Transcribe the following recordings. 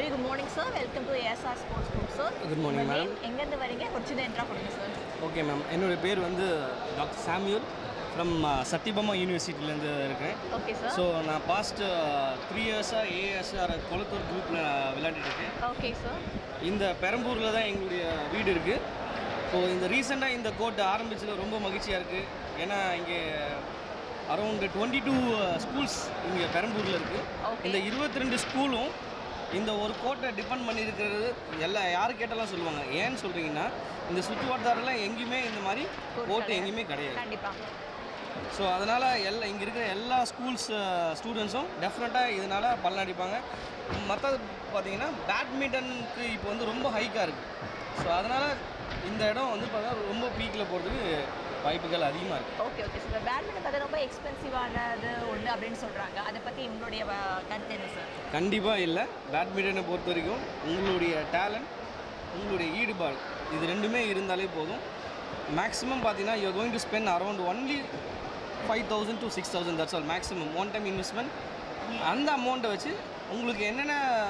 Very good morning sir welcome to ASR sports group sir Good morning, madam. எங்கேருந்து வரீங்க ஒரு சின்ன என்ட்ரா கொடுங்க சார் ஓகே மேம் என்னுடைய பேர் வந்து டாக்டர் சாமியூல் ஃப்ரம் சத்யபாமா யூனிவர்சிட்டிலேருந்து இருக்கேன் ஓகே சார் ஸோ நான் பாஸ்ட் த்ரீ இயர்ஸாக ஏஎஸ்ஆர் கொளத்தூர் குரூப்பில் விளையாடிட்டு இருக்கேன் ஓகே சார் இந்த பெரம்பூரில் தான் எங்களுடைய வீடு இருக்குது ஸோ இந்த ரீசெண்டாக இந்த கோர்ட் ஆரம்பிச்சது ரொம்ப மகிழ்ச்சியாக இருக்குது ஏன்னா இங்கே அரௌண்ட் டுவெண்ட்டி டூ ஸ்கூல்ஸ் இங்கே பெரம்பூரில் இருக்குது Okay. இந்த இருபத்தி ரெண்டு ஸ்கூலும் இந்த ஒரு கோர்ட்டை டிபெண்ட் பண்ணியிருக்கிறது எல்லாம் யார் கேட்டாலும் சொல்லுவாங்க ஏன்னு சொல்கிறீங்கன்னா இந்த சுற்று வட்டாரெல்லாம் எங்கேயுமே இந்த மாதிரி கோர்ட் எங்கேயுமே கிடையாது கண்டிப்பா ஸோ அதனால் எல்லா இங்கே இருக்கிற எல்லா ஸ்கூல்ஸ் ஸ்டூடெண்ட்ஸும் டெஃபினட்டாக இதனால் பலனடிப்பாங்க மற்றது பார்த்தீங்கன்னா பேட்மிண்டனுக்கு இப்போ வந்து ரொம்ப ஹைக்காக இருக்குது ஸோ அதனால் இந்த இடம் வந்து பார்த்தா ரொம்ப பீக்கில் போகிறதுக்கு வாய்ப்புகள் அதிகமாக இருக்குது ஓகே ஓகே சார் பேட்மிண்டன் பார்த்தா ரொம்ப எக்ஸ்பென்சிவானது ஒன்று அப்படின்னு சொல்கிறாங்க அதை பற்றி உங்களுடைய வ- கருத்து என்ன சார் கண்டிப்பாக இல்லை பேட்மிண்டனை பொறுத்த வரைக்கும் உங்களுடைய டேலண்ட் உங்களுடைய ஈடுபாடு இது ரெண்டுமே இருந்தாலே போதும் மேக்ஸிமம் பார்த்தீங்கன்னா you going to spend around only five thousand to six thousand that's all maximum one time investment அந்த அமௌண்ட்டை வச்சு உங்களுக்கு என்னென்ன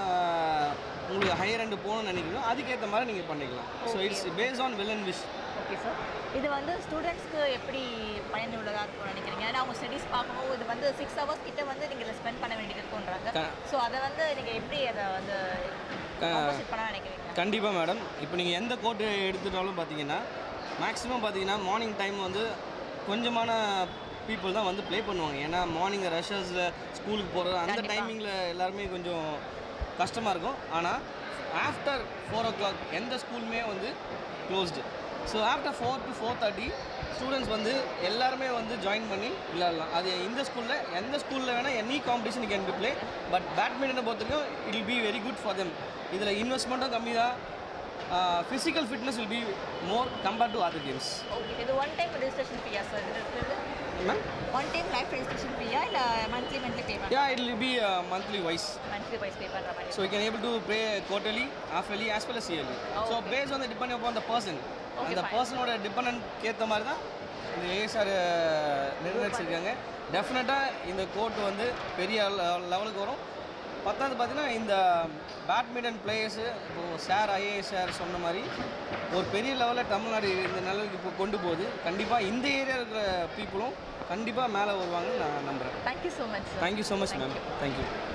உங்களுக்கு ஹையர் ரெண்டு போகணும்னு நினைக்கிறீங்களோ அதுக்கேற்ற மாதிரி நீங்கள் பண்ணிக்கலாம் so it's based on well and wish okay sir இது வந்து ஸ்டூடெண்ட்ஸ்க்கு எப்படி பயனுள்ளதாக இருக்கும்னு நினைக்கிறீங்க ஏன்னா அவங்க ஸ்டடீஸ் பார்க்கும்போது இது வந்து சிக்ஸ் ஹவர்ஸ் கிட்ட வந்து நீங்கள் ஸ்பெண்ட் பண்ண வேண்டியது இருக்குன்றாங்க க- ஸோ அதை வந்து நீங்கள் எப்படி அதை வந்து ஆப்போசிட் பண்ண நினைக்கிறீங்க கண்டிப்பாக மேடம் இப்போ நீங்கள் எந்த கோர்ட்டு எடுத்துட்டாலும் பார்த்தீங்கன்னா மேக்ஸிமம் பார்த்தீங்கன்னா மார்னிங் டைம் வந்து கொஞ்சமான பீப்புள் தான் வந்து ப்ளே பண்ணுவாங்க ஏன்னா மார்னிங் ரஷர்ஸில் ஸ்கூலுக்கு போகிறது அந்த கண்டிப்பா. டைமிங்கில் எல்லாருமே கொஞ்சம் கஷ்டமாக இருக்கும் ஆனால் ஆஃப்டர் ஃபோர் ஓ கிளாக் எந்த ஸ்கூலுமே வந்து closed so after four to four thirty students வந்து எல்லாருமே வந்து ஜாயின் பண்ணி விளையாடலாம் அது இந்த ஸ்கூலில் எந்த ஸ்கூலில் வேணால் any competition can play but பேட்மிண்டனை பொறுத்த வரைக்கும் it will be very good for them இதில் இன்வெஸ்ட்மெண்ட்டும் கம்மி தான் physical fitness will be more compared to other games okay இது ஒன் டைம் ரெஜிஸ்ட்ரேஷன் ஃபீயா சார் இது இருக்கிறது ma'am one time life registration ஃபீயா இல்லை மந்த்லி மந்த்லி பே பண்ணுற yeah it will be monthly wise monthly wise pay பண்ணுற மாதிரி So you can able to pay quarterly, half-yearly as well as yearly. Oh, so okay. based on the depending upon the person. Okay, அந்த fine. பர்சனோட depend ஏற்ற மாதிரி தான் இந்த ASR நிர்ணயிச்சிருக்காங்க டெஃபினட்டாக இந்த கோர்ட் வந்து பெரிய லெவலுக்கு வரும் பத்தாவது பார்த்தீங்கன்னா இந்த பேட்மிண்டன் பிளேயர்ஸு இப்போது சார் ஐஏஎஸ் சார் சொன்ன மாதிரி ஒரு பெரிய லெவலில் தமிழ்நாடு இந்த நிலவுக்கு இப்போ கொண்டு போகுது கண்டிப்பாக இந்த ஏரியா இருக்கிற பீப்புளும் கண்டிப்பாக மேலே வருவாங்கன்னு நான் நம்புகிறேன் thank you so much sir thank you so much ma'am thank you